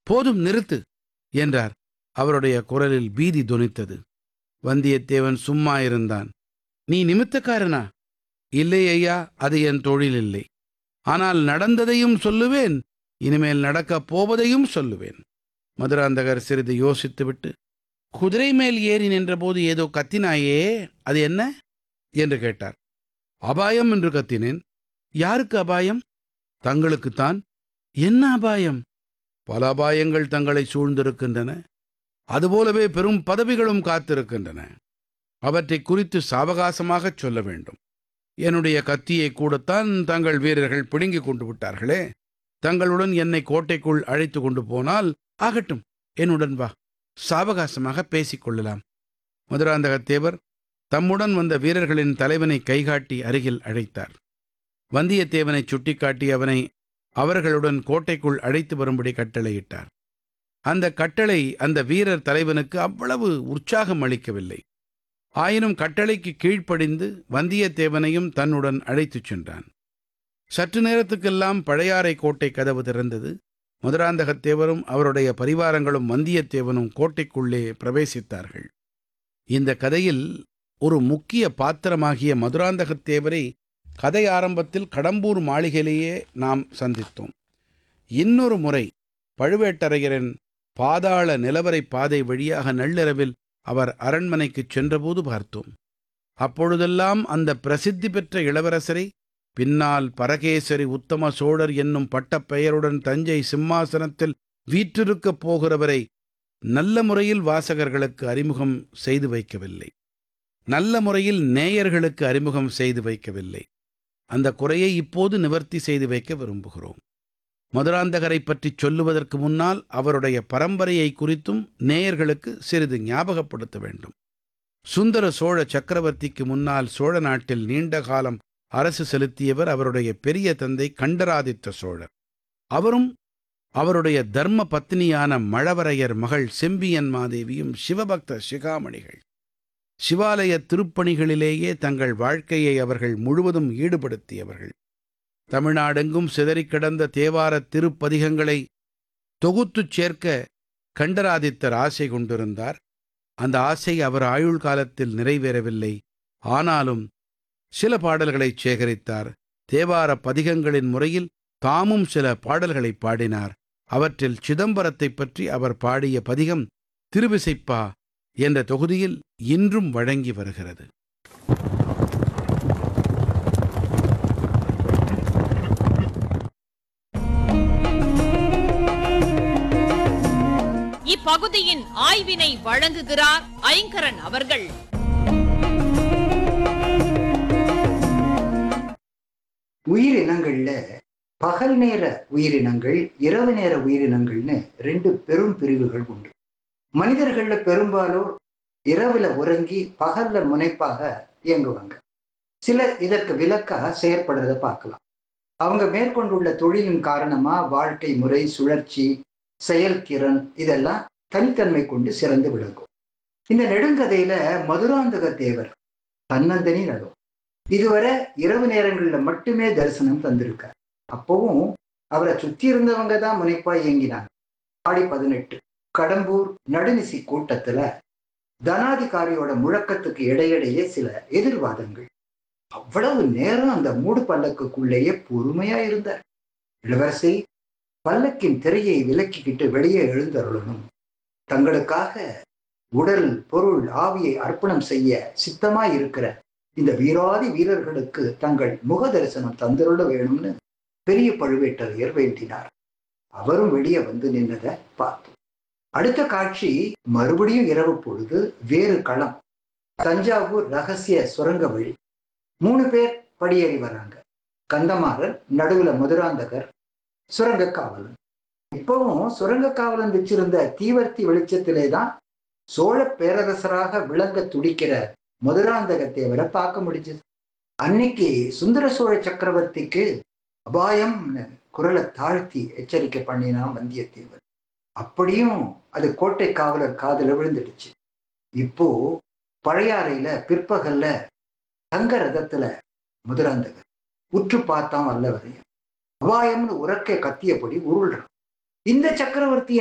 போதும் நிறுத்து என்றார் அவருடைய குரலில் பீதி தொனித்தது வந்தியத்தேவன் சும்மா இருந்தான் நீ நிமித்தக்காரனா இல்லை ஐயா அது என் தொழில் இல்லை ஆனால் நடந்ததையும் சொல்லுவேன் இனிமேல் நடக்கப் போவதையும் சொல்லுவேன் மதுராந்தகர் சிறிது யோசித்துவிட்டு குதிரை மேல் ஏறி நின்றபோது ஏதோ கத்தினாயே அது என்ன என்று கேட்டார் அபாயம் என்று கத்தினேன் யாருக்கு அபாயம் தங்களுக்குத்தான் என்ன அபாயம் பல அபாயங்கள் தங்களை சூழ்ந்திருக்கின்றன அதுபோலவே பெரும் பதவிகளும் காத்திருக்கின்றன அவற்றை குறித்து சாவகாசமாகச் சொல்ல வேண்டும் என்னுடைய கத்தியை கூடத்தான் தங்கள் வீரர்கள் பிடுங்கிக் கொண்டு விட்டார்களே தங்களுடன் என்னை கோட்டைக்குள் அழைத்து கொண்டு போனால் ஆகட்டும் என்னுடன் வா சாவகாசமாக பேசிக் கொள்ளலாம் மதுராந்தகத்தேவர் தம்முடன் வந்த வீரர்களின் தலைவனை கைகாட்டி அருகில் அழைத்தார் வந்தியத்தேவனை சுட்டிக்காட்டி அவனை அவர்களுடன் கோட்டைக்குள் அழைத்து வரும்படி கட்டளையிட்டார் அந்த கட்டளை அந்த வீரர் தலைவனுக்கு அவ்வளவு உற்சாகம் அளிக்கவில்லை ஆயினும் கட்டளைக்கு கீழ்ப்படிந்து வந்தியத்தேவனையும் தன்னுடன் அழைத்துச் சென்றான் சற்று நேரத்துக்கெல்லாம் பழையாறை கோட்டை கதவு திறந்தது மதுராந்தகத்தேவரும் அவருடைய பரிவாரங்களும் வந்தியத்தேவனும் கோட்டைக்குள்ளே பிரவேசித்தார்கள் இந்த கதையில் ஒரு முக்கிய பாத்திரமாகிய மதுராந்தகத்தேவரை கதை ஆரம்பத்தில் கடம்பூர் மாளிகையிலேயே நாம் சந்தித்தோம் இன்னொரு முறை பழுவேட்டரையரின் பாதாள நிலவரை பாதை வழியாக நள்ளிரவில் அவர் அரண்மனைக்குச் சென்றபோது பார்த்தோம் அப்பொழுதெல்லாம் அந்த பிரசித்தி பெற்ற இளவரசரை பின்னால் பரகேசரி உத்தம சோழர் என்னும் பட்டப்பெயருடன் தஞ்சை சிம்மாசனத்தில் வீற்றிருக்கப் போகிறவரை நல்ல முறையில் வாசகர்களுக்கு அறிமுகம் செய்து வைக்கவில்லை நல்ல முறையில் நேயர்களுக்கு அறிமுகம் செய்து வைக்கவில்லை அந்த குறையை இப்போது நிவர்த்தி செய்து வைக்க விரும்புகிறோம் மதுராந்தகரை பற்றி சொல்லுவதற்கு முன்னால் அவருடைய பரம்பரையை குறித்தும் நேயர்களுக்கு சிறிது ஞாபகப்படுத்த வேண்டும் சுந்தர சோழ சக்கரவர்த்திக்கு முன்னால் சோழ நாட்டில் நீண்ட காலம் அரசு செலுத்தியவர் அவருடைய பெரிய தந்தை கண்டராதித்த சோழர் அவரும் அவருடைய தர்ம பத்னியான மழவரையர் மகள் செம்பியன் மாதேவியும் சிவபக்த சிகாமணிகள் சிவாலய திருப்பணிகளிலேயே தங்கள் வாழ்க்கையை அவர்கள் முழுவதும் ஈடுபடுத்தியவர்கள் தமிழ்நாடெங்கும் சிதறிக் கிடந்த தேவார திருப்பதிகங்களை தொகுத்துச் சேர்க்க கண்டராதித்தர் ஆசை கொண்டிருந்தார் அந்த ஆசை அவர் ஆயுள் காலத்தில் நிறைவேறவில்லை ஆனாலும் சில பாடல்களை சேகரித்தார் தேவார பதிகங்களின் முறையில் தாமும் சில பாடல்களை பாடினார் அவற்றில் சிதம்பரத்தைப் பற்றி அவர் பாடிய பதிகம் திருவிசைப்பா என்ற தொகுதியில் இன்றும் வழங்கி வருகிறது இப்பகுதியின் ஆய்வினை வழங்குகிறார் ஐங்கரன் அவர்கள் உயிரினங்கள்ல பகல் நேர உயிரினங்கள் இரவு நேர உயிரினங்கள்னு ரெண்டு பெரும் பிரிவுகள் உண்டு மனிதர்கள்ல பெரும்பாலும் இரவுல உறங்கி பகல்ல முனைப்பாக இயங்குவாங்க சிலர் இதற்கு விலக்காக செயற்படுறத பார்க்கலாம் அவங்க மேற்கொண்டுள்ள தொழிலின் காரணமா வாழ்க்கை முறை சுழற்சி செயல்திறன் இதெல்லாம் தனித்தன்மை கொண்டு சிறந்து விளங்கும் இந்த நெடுங்கதையில மதுராந்தக தேவர் தன்னந்தனி நடும் இதுவரை இரவு நேரங்கள்ல மட்டுமே தரிசனம் தந்திருக்கார் அப்பவும் அவரை சுத்தி இருந்தவங்க தான் முனைப்பா இயங்கினாங்க ஆடி பதினெட்டு கடம்பூர் நடுநிசி கூட்டத்துல தனாதிகாரியோட முழக்கத்துக்கு இடையிடையே சில எதிர்வாதங்கள் அவ்வளவு நேரம் அந்த மூடு பல்லக்குக்குள்ளேயே பொறுமையா இருந்தார் இளவரசி பல்லக்கின் திரையை விலக்கிக்கிட்டு வெளியே எழுந்தருளணும் தங்களுக்காக உடல் பொருள் ஆவியை அர்ப்பணம் செய்ய சித்தமாய் இருக்கிற இந்த வீராதி வீரர்களுக்கு தங்கள் முக தரிசனம் தந்தருள வேணும்னு பெரிய பழுவேட்டரையர் வேண்டினார் அவரும் வெளியே வந்து நின்னதை பார்த்தோம் அடுத்த காட்சி மறுபடியும் இரவு பொழுது வேறு களம் தஞ்சாவூர் ரகசிய சுரங்க வழி மூணு பேர் படியேறி வராங்க கந்தமாறன் நடுவுல மதுராந்தகர் சுரங்க காவலன் இப்பவும் சுரங்க காவலன் வச்சிருந்த தீவர்த்தி வெளிச்சத்திலே தான் சோழ பேரரசராக விளங்க துடிக்கிற மதுராந்தக தேவரை பார்க்க முடிஞ்சது அன்னைக்கு சுந்தர சோழ சக்கரவர்த்திக்கு அபாயம் குரலை தாழ்த்தி எச்சரிக்கை பண்ணினான் வந்தியத்தேவர் அப்படியும் அது கோட்டை காவலர் காதுல விழுந்துடுச்சு இப்போ பழையாறையில பிற்பகல்ல தங்க ரதத்துல மதுராந்தகர் உற்று பார்த்தான் வல்லவரையும் அபாயம்னு உறக்க கத்தியபடி உருள்றான் இந்த சக்கரவர்த்தி